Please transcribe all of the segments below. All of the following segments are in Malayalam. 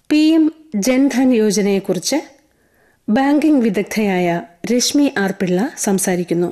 പി എം ജൻധൻ യോജനയെക്കുറിച്ച് ബാങ്കിംഗ് വിദഗ്ധയായ രശ്മി ആർ പിള്ള സംസാരിക്കുന്നു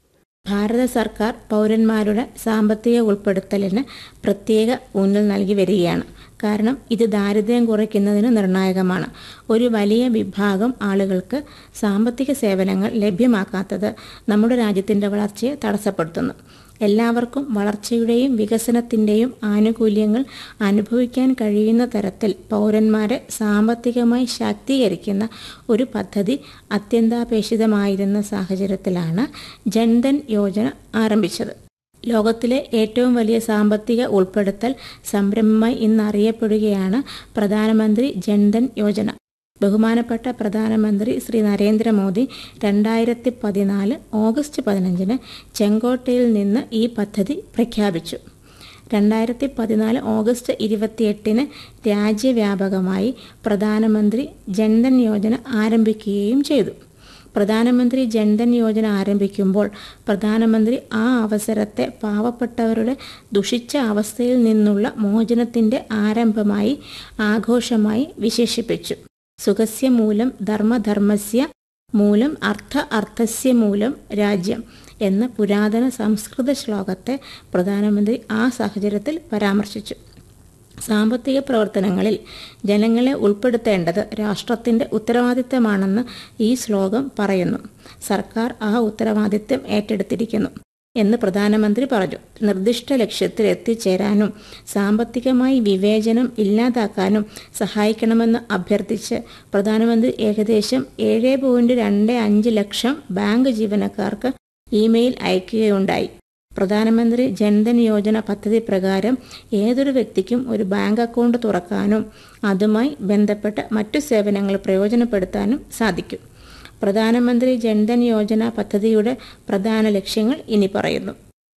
ഭാരത സർക്കാർ പൗരന്മാരുടെ സാമ്പത്തിക ഉൾപ്പെടുത്തലിന് പ്രത്യേക ഊന്നൽ നൽകി വരികയാണ് കാരണം ഇത് ദാരിദ്ര്യം കുറയ്ക്കുന്നതിന് നിർണായകമാണ് ഒരു വലിയ വിഭാഗം ആളുകൾക്ക് സാമ്പത്തിക സേവനങ്ങൾ ലഭ്യമാക്കാത്തത് നമ്മുടെ രാജ്യത്തിൻ്റെ വളർച്ചയെ തടസ്സപ്പെടുത്തുന്നു എല്ലാവർക്കും വളർച്ചയുടെയും വികസനത്തിൻ്റെയും ആനുകൂല്യങ്ങൾ അനുഭവിക്കാൻ കഴിയുന്ന തരത്തിൽ പൗരന്മാരെ സാമ്പത്തികമായി ശാക്തീകരിക്കുന്ന ഒരു പദ്ധതി അത്യന്താപേക്ഷിതമായിരുന്ന സാഹചര്യത്തിലാണ് ജൻധൻ യോജന ആരംഭിച്ചത് ലോകത്തിലെ ഏറ്റവും വലിയ സാമ്പത്തിക ഉൾപ്പെടുത്തൽ സംരംഭമായി ഇന്ന് അറിയപ്പെടുകയാണ് പ്രധാനമന്ത്രി ജൻധൻ യോജന ബഹുമാനപ്പെട്ട പ്രധാനമന്ത്രി ശ്രീ നരേന്ദ്രമോദി രണ്ടായിരത്തി പതിനാല് ഓഗസ്റ്റ് പതിനഞ്ചിന് ചെങ്കോട്ടയിൽ നിന്ന് ഈ പദ്ധതി പ്രഖ്യാപിച്ചു രണ്ടായിരത്തി പതിനാല് ഓഗസ്റ്റ് ഇരുപത്തിയെട്ടിന് രാജ്യവ്യാപകമായി പ്രധാനമന്ത്രി ജൻധൻ യോജന ആരംഭിക്കുകയും ചെയ്തു പ്രധാനമന്ത്രി ജൻധൻ യോജന ആരംഭിക്കുമ്പോൾ പ്രധാനമന്ത്രി ആ അവസരത്തെ പാവപ്പെട്ടവരുടെ ദുഷിച്ച അവസ്ഥയിൽ നിന്നുള്ള മോചനത്തിൻ്റെ ആരംഭമായി ആഘോഷമായി വിശേഷിപ്പിച്ചു സുഖസ്യ മൂലം ധർമ്മധർമ്മസ്യ മൂലം അർത്ഥ അർത്ഥസ്യ മൂലം രാജ്യം എന്ന പുരാതന സംസ്കൃത ശ്ലോകത്തെ പ്രധാനമന്ത്രി ആ സാഹചര്യത്തിൽ പരാമർശിച്ചു സാമ്പത്തിക പ്രവർത്തനങ്ങളിൽ ജനങ്ങളെ ഉൾപ്പെടുത്തേണ്ടത് രാഷ്ട്രത്തിൻ്റെ ഉത്തരവാദിത്തമാണെന്ന് ഈ ശ്ലോകം പറയുന്നു സർക്കാർ ആ ഉത്തരവാദിത്തം ഏറ്റെടുത്തിരിക്കുന്നു എന്ന് പ്രധാനമന്ത്രി പറഞ്ഞു നിർദ്ദിഷ്ട ലക്ഷ്യത്തിൽ എത്തിച്ചേരാനും സാമ്പത്തികമായി വിവേചനം ഇല്ലാതാക്കാനും സഹായിക്കണമെന്ന് അഭ്യർത്ഥിച്ച് പ്രധാനമന്ത്രി ഏകദേശം ഏഴ് പോയിന്റ് രണ്ട് അഞ്ച് ലക്ഷം ബാങ്ക് ജീവനക്കാർക്ക് ഇമെയിൽ അയക്കുകയുണ്ടായി പ്രധാനമന്ത്രി ജൻധൻ യോജന പദ്ധതി പ്രകാരം ഏതൊരു വ്യക്തിക്കും ഒരു ബാങ്ക് അക്കൗണ്ട് തുറക്കാനും അതുമായി ബന്ധപ്പെട്ട മറ്റു സേവനങ്ങൾ പ്രയോജനപ്പെടുത്താനും സാധിക്കും പ്രധാനമന്ത്രി ജൻധൻ യോജന പദ്ധതിയുടെ പ്രധാന ലക്ഷ്യങ്ങൾ ഇനി പറയുന്നു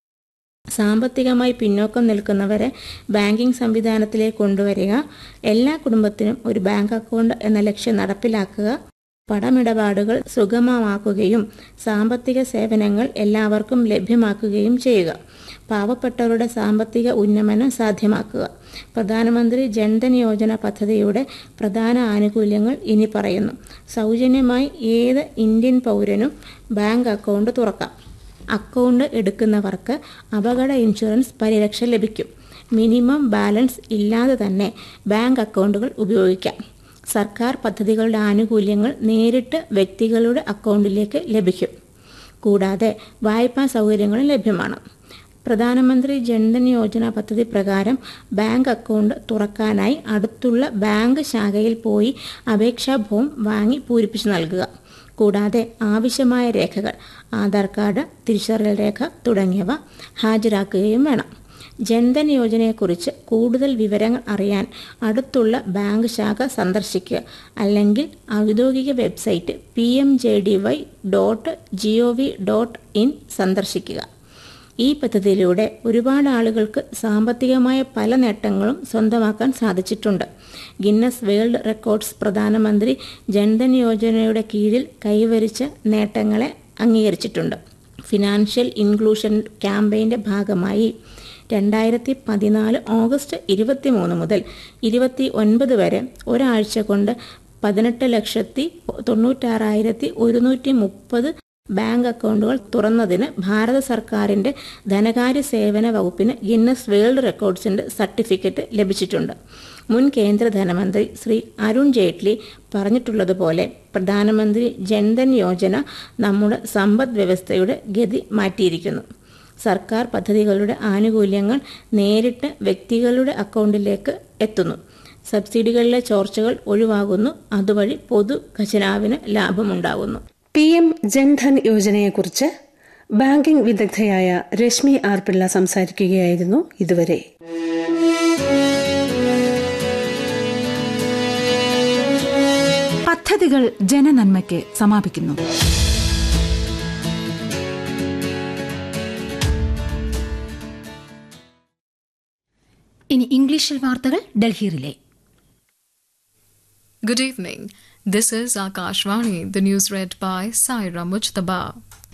സാമ്പത്തികമായി പിന്നോക്കം നിൽക്കുന്നവരെ ബാങ്കിംഗ് സംവിധാനത്തിലേക്ക് കൊണ്ടുവരിക എല്ലാ കുടുംബത്തിനും ഒരു ബാങ്ക് അക്കൗണ്ട് എന്ന ലക്ഷ്യം നടപ്പിലാക്കുക പണമിടപാടുകൾ സുഗമമാക്കുകയും സാമ്പത്തിക സേവനങ്ങൾ എല്ലാവർക്കും ലഭ്യമാക്കുകയും ചെയ്യുക പാവപ്പെട്ടവരുടെ സാമ്പത്തിക ഉന്നമനം സാധ്യമാക്കുക പ്രധാനമന്ത്രി ജൻധൻ യോജന പദ്ധതിയുടെ പ്രധാന ആനുകൂല്യങ്ങൾ ഇനി പറയുന്നു സൗജന്യമായി ഏത് ഇന്ത്യൻ പൗരനും ബാങ്ക് അക്കൗണ്ട് തുറക്കാം അക്കൗണ്ട് എടുക്കുന്നവർക്ക് അപകട ഇൻഷുറൻസ് പരിരക്ഷ ലഭിക്കും മിനിമം ബാലൻസ് ഇല്ലാതെ തന്നെ ബാങ്ക് അക്കൗണ്ടുകൾ ഉപയോഗിക്കാം സർക്കാർ പദ്ധതികളുടെ ആനുകൂല്യങ്ങൾ നേരിട്ട് വ്യക്തികളുടെ അക്കൗണ്ടിലേക്ക് ലഭിക്കും കൂടാതെ വായ്പാ സൗകര്യങ്ങളും ലഭ്യമാണ് പ്രധാനമന്ത്രി ജൻധൻ യോജന പദ്ധതി പ്രകാരം ബാങ്ക് അക്കൗണ്ട് തുറക്കാനായി അടുത്തുള്ള ബാങ്ക് ശാഖയിൽ പോയി അപേക്ഷാ ഫോം വാങ്ങി പൂരിപ്പിച്ചു നൽകുക കൂടാതെ ആവശ്യമായ രേഖകൾ ആധാർ കാർഡ് തിരിച്ചറിയൽ രേഖ തുടങ്ങിയവ ഹാജരാക്കുകയും വേണം ജൻധൻ യോജനയെക്കുറിച്ച് കൂടുതൽ വിവരങ്ങൾ അറിയാൻ അടുത്തുള്ള ബാങ്ക് ശാഖ സന്ദർശിക്കുക അല്ലെങ്കിൽ ഔദ്യോഗിക website P M J D Y dot G O V dot in സന്ദർശിക്കുക ഈ പദ്ധതിയിലൂടെ ഒരുപാട് ആളുകൾക്ക് സാമ്പത്തികമായ പല നേട്ടങ്ങളും സ്വന്തമാക്കാൻ സാധിച്ചിട്ടുണ്ട് ഗിന്നസ് വേൾഡ് റെക്കോർഡ്സ് പ്രധാനമന്ത്രി ജൻധൻ യോജനയുടെ കീഴിൽ കൈവരിച്ച നേട്ടങ്ങളെ അംഗീകരിച്ചിട്ടുണ്ട് ഫിനാൻഷ്യൽ ഇൻക്ലൂഷൻ ക്യാമ്പയിൻ്റെ ഭാഗമായി രണ്ടായിരത്തി പതിനാല് ഓഗസ്റ്റ് ഇരുപത്തി മൂന്ന് മുതൽ ഇരുപത്തി ഒൻപത് വരെ ഒരാഴ്ച കൊണ്ട് പതിനെട്ട് ലക്ഷത്തി തൊണ്ണൂറ്റാറായിരത്തി ഒരുന്നൂറ്റി മുപ്പത് ബാങ്ക് അക്കൗണ്ടുകൾ തുറന്നതിന് ഭാരത സർക്കാരിൻ്റെ ധനകാര്യ സേവന വകുപ്പിന് ഗിന്നസ് വേൾഡ് റെക്കോർഡ്സിൻ്റെ സർട്ടിഫിക്കറ്റ് ലഭിച്ചിട്ടുണ്ട് മുൻ കേന്ദ്ര ധനമന്ത്രി ശ്രീ അരുൺ ജെയ്റ്റ്ലി പറഞ്ഞിട്ടുള്ളതുപോലെ പ്രധാനമന്ത്രി ജൻധൻ യോജന നമ്മുടെ സമ്പദ് വ്യവസ്ഥയുടെ ഗതി മാറ്റിയിരിക്കുന്നു സർക്കാർ പദ്ധതികളുടെ ആനുകൂല്യങ്ങൾ നേരിട്ട് വ്യക്തികളുടെ അക്കൗണ്ടിലേക്ക് എത്തുന്നു സബ്സിഡികളിലെ ചോർച്ചകൾ ഒഴിവാകുന്നു അതുവഴി പൊതു ഖജനാവിന് ലാഭമുണ്ടാകുന്നു പി എം ജൻധൻ യോജനയെക്കുറിച്ച് ബാങ്കിംഗ് വിദഗ്ധയായ രശ്മി ആർ പിള്ള സംസാരിക്കുകയായിരുന്നു ഇതുവരെ പദ്ധതികൾ ജനനന്മയ്ക്ക് സമാപിക്കുന്നു ഇനി ഇംഗ്ലീഷിൽ വാർത്തകൾ ഡൽഹിയിലെ Good evening. This is Akashvani, the news read by Saira Mujtaba.